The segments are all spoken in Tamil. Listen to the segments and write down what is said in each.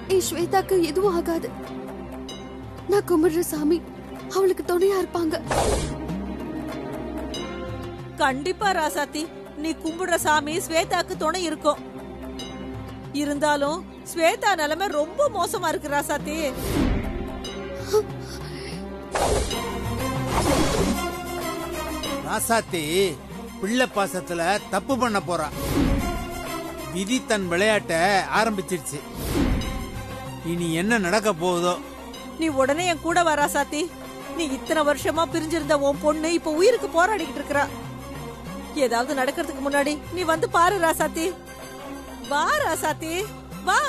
என் ஸ்வேதாக்கு எதுவும் ஆகாது நான் கும்பிடுற சாமி அவளுக்கு துணையா இருப்பாங்க கண்டிப்பா ராசாத்தி நீ கும்பிடுற சாமி ஸ்வேதாக்கு துணை இருக்கும் இருந்தாலும் ஸ்வேதா நிலைமை ரொம்ப மோசமா இருக்கு ராசாத்தி ராசாத்தி பிள்ளை பாசத்துல தப்பு பண்ண போறா விதி தன் விளையாட்ட ஆரம்பிச்சிருச்சு இனி என்ன நடக்க போகுதோ நீ உடனே என் கூட வா ராசாத்தி நீ இத்தனை வருஷமா பிரிஞ்சிருந்த உன் பொண்ணு இப்ப உயிருக்கு போராடிக்கிட்டு இருக்கறா ஏதாவது நடக்கிறதுக்கு முன்னாடி நீ வந்து பாரு ராசாத்தி வா ராசாத்தி வா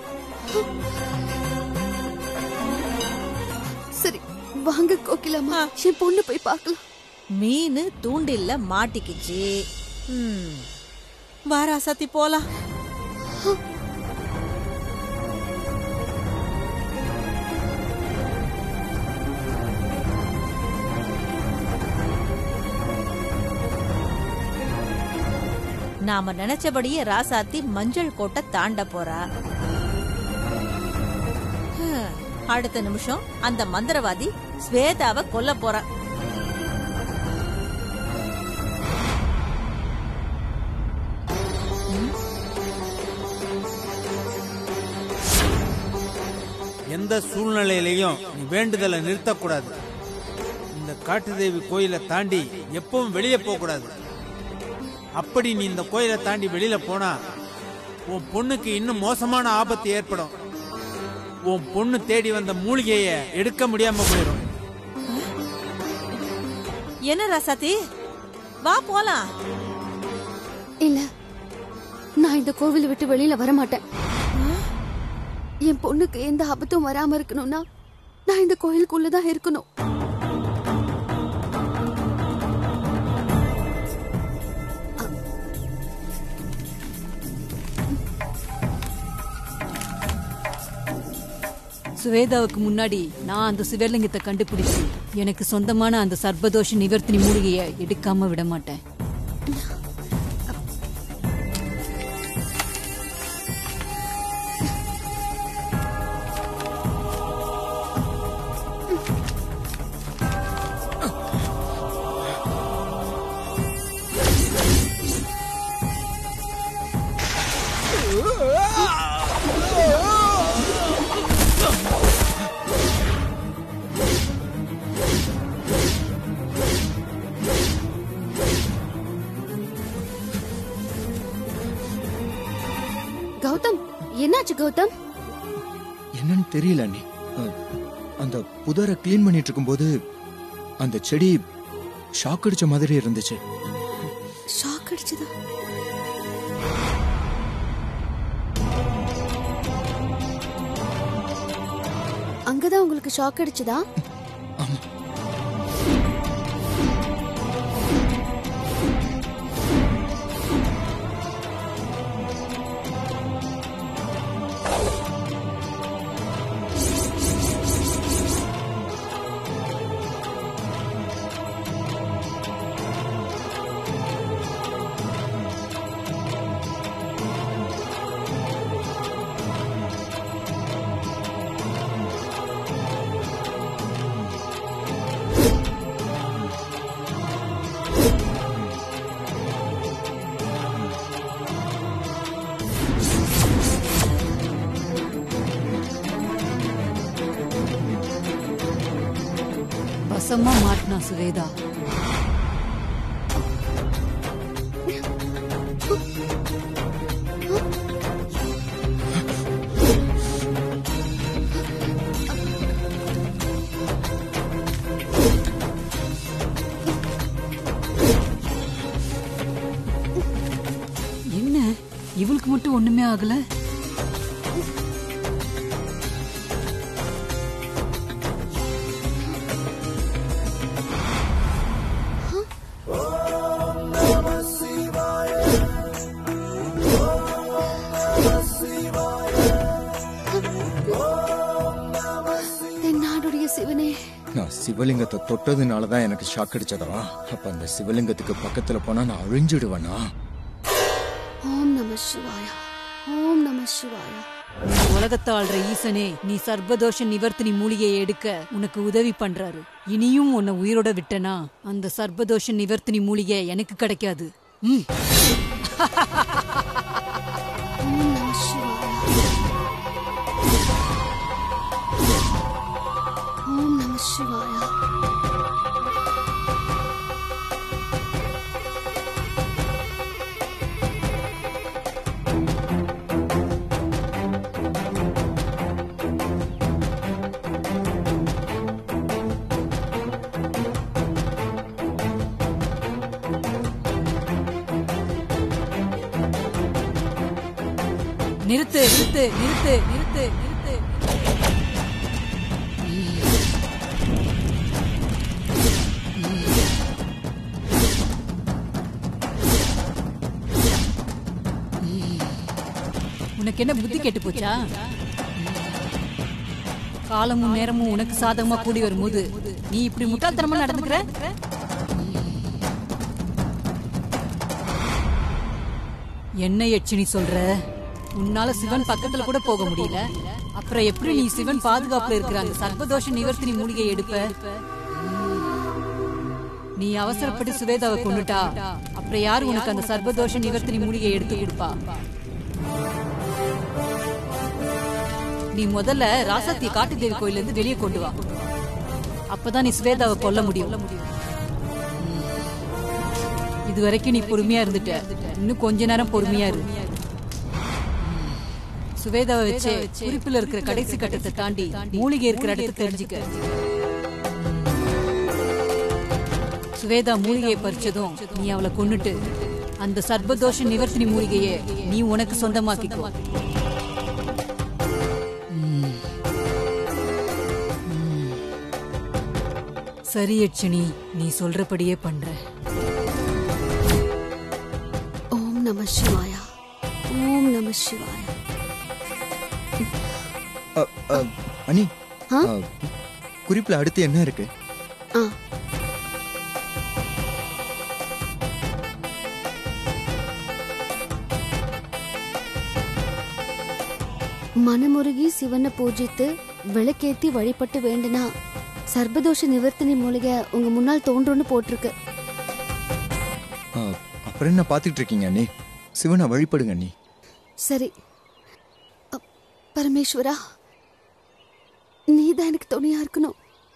சரி வாங்க கோகிலாமா என் பொண்ணு போய் பார்க்கலாம் மீன் தூண்டில்ல மாட்டிக்கிச்சு ம். வா ராசாத்தி போலாம் நாம நினைச்சபடியே ராசாத்தி மஞ்சள் கோட்டை தாண்ட போறா ஹம், அடுத்த நிமிஷம் அந்த மந்திரவாதி ஸ்வேதாவை கொல்ல போறா எந்த சூழ்நிலையிலையும் நீ வேண்டுதலை நிறுத்தக்கூடாது இந்த காட்டுதேவி கோயிலை தாண்டி எப்பவும் வெளியே போக கூடாது அப்படி நீ இந்த கோயிலை தாண்டி வெளியில போனா உன் பொண்ணுக்கு இன்னும் மோசமான ஆபத்து ஏற்படும் உன் பொண்ணு தேடி வந்த மூலிகைய எடுக்க முடியாம போயிடும் என்ன ராசாத்தி வா போலாம் இல்ல நான் இந்த கோவிலை விட்டு வெளியில வர மாட்டேன் என் பொண்ணுக்கு எந்த ஆபத்தும் வராம இருக்கணும்னா நான் இந்த கோயிலுக்குள்ளதான் இருக்கணும் சுவேதாவுக்கு முன்னாடி நான் அந்த சிவலிங்கத்தை கண்டுபிடிச்சு எனக்கு சொந்தமான அந்த சர்பதோஷ நிவர்த்தினி மூலிகையை எடுக்காம விட மாட்டேன் கௌதம் என்னாச்சு கௌதம் என்னன்னு தெரியல அண்ணி அஹ், அந்த புதரை க்ளீன் பண்ணிட்டு இருக்கும்போது அந்த செடி ஷாக் அடிச்ச மாதிரி இருந்துச்சு ஷாக் அடிச்சதா அங்கதான் உங்களுக்கு ஷாக் அடிச்சதா வசமா மாட்டினா சுவேதா என்ன இவளுக்கு மட்டும் ஒண்ணுமே ஆகல தென்னாடுடைய சிவனே நான் சிவலிங்கத்தை தொட்டதுனால தான் எனக்கு ஷாக் அடிச்சதா அப்ப அந்த சிவலிங்கத்துக்கு பக்கத்துல போனா நான் அழிஞ்சிடுவேனா ஓம் நம சிவாய ஓம் நம சிவாய இந்த உலகத்தை ஆள்ற ஈசனே நீ சர்வதோஷ நிவர்த்தினி மூலிகையை எடுக்க உனக்கு உதவி பண்றாரு இனியும் உன்னை உயிரோட விட்டனா அந்த சர்வதோஷ நிவர்த்தினி மூலிகை எனக்கு கிடைக்காது ம் ஓம் நம சிவாய ஓம் நம சிவாய நிறுத்து நிறுத்து நிறுத்து நிறுத்து நிறுத்து உனக்கு என்ன புத்தி கெட்டு போச்சா காலமும் நேரமும் உனக்கு சாதகமா கூடி வரும்போது நீ இப்படி முட்டாள்தனமா நடந்துக்கிற என்ன யட்சினி சொல்ற உன்னால சிவன் பக்கத்துல கூட போக முடியல அப்புறம் எப்படி நீ சிவன் பாதுகாப்புல இருக்கிற அந்த சர்வதோஷ நிவர்த்தினி மூலிகை எடுப்ப நீ அவசரப்பட்டு சுவேதாவை கொண்டுட்டா அப்புறம் யாரு உனக்கு அந்த சர்வதோஷ நிவர்த்தினி மூலிகை எடுத்து கொடுப்பா நீ முதல்ல ராசாத்திய காட்டுதேவி கோயில்ல இருந்து வெளியே கொண்டு வா அப்பதான் நீ சுவேதாவை கொல்ல முடியும் இது வரைக்கும் நீ பொறுமையா இருந்துட்ட இன்னும் கொஞ்ச நேரம் பொறுமையா இரு சுவேதாவை வச்சு குறிப்புல இருக்கிற கடைசி கட்டத்தை தாண்டி மூலிகை இருக்கிற இடத்தை தெரிஞ்சுக்க சுவேதா மூலிகையை பறிச்சதும் நீ அவளை கொன்னுட்டு அந்த சர்வதோஷ நிவர்த்தினி மூலிகையை நீ உனக்கு சொந்தமாக்கிக்கோ ம். ம். சரி யட்சினி நீ சொல்றபடியே பண்ற ஓம் நம சிவாய ஓம் நம சிவாய அ, அ, அனி ஆ? அ, குறிப்புல அடுத்து என்ன இருக்கு ஆ மனமுருகி சிவனை பூஜித்து விளக்கேத்தி வழிபட்டு வேண்டுனா சர்பதோஷ நிவர்த்தினி மூலிகை உங்க முன்னால் தோன்றும்னு போட்டிருக்கு அ, அப்புறம் என்ன பாத்துட்டு இருக்கீங்க அண்ணி சிவனை வழிபடுங்க அண்ணி சரி அ, பரமேஸ்வரா நீதான் எனக்கு துணையா இருக்கணும்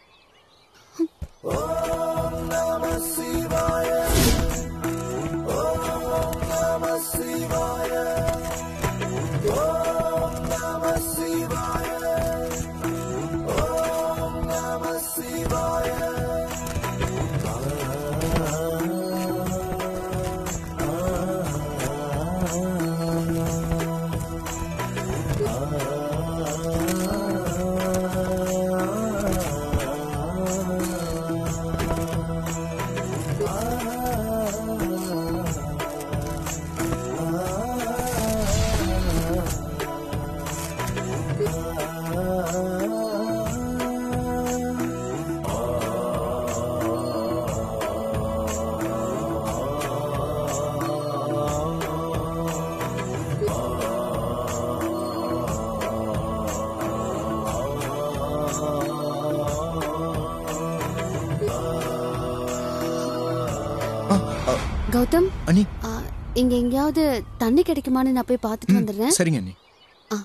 அ, அ, கௌதம் அண்ணி ஆ, இங்க எங்கேயாவது தண்ணி கிடைக்குமான்னு நான் போய் பார்த்துட்டு வந்துடுறேன் சரிங்க அண்ணி ஆ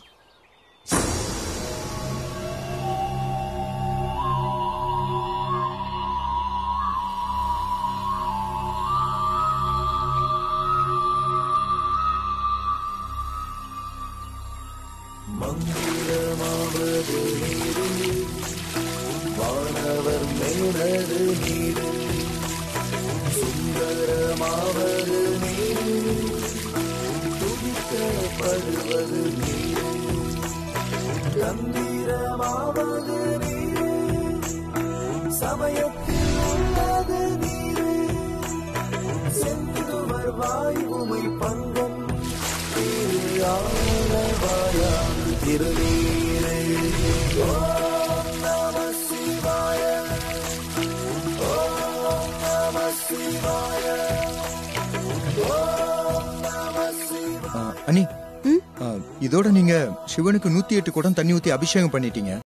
அ, அண்ணி ம்? அ, இதோட நீங்க சிவனுக்கு நூத்தி எட்டு குடம் தண்ணி ஊத்தி அபிஷேகம் பண்ணிட்டீங்க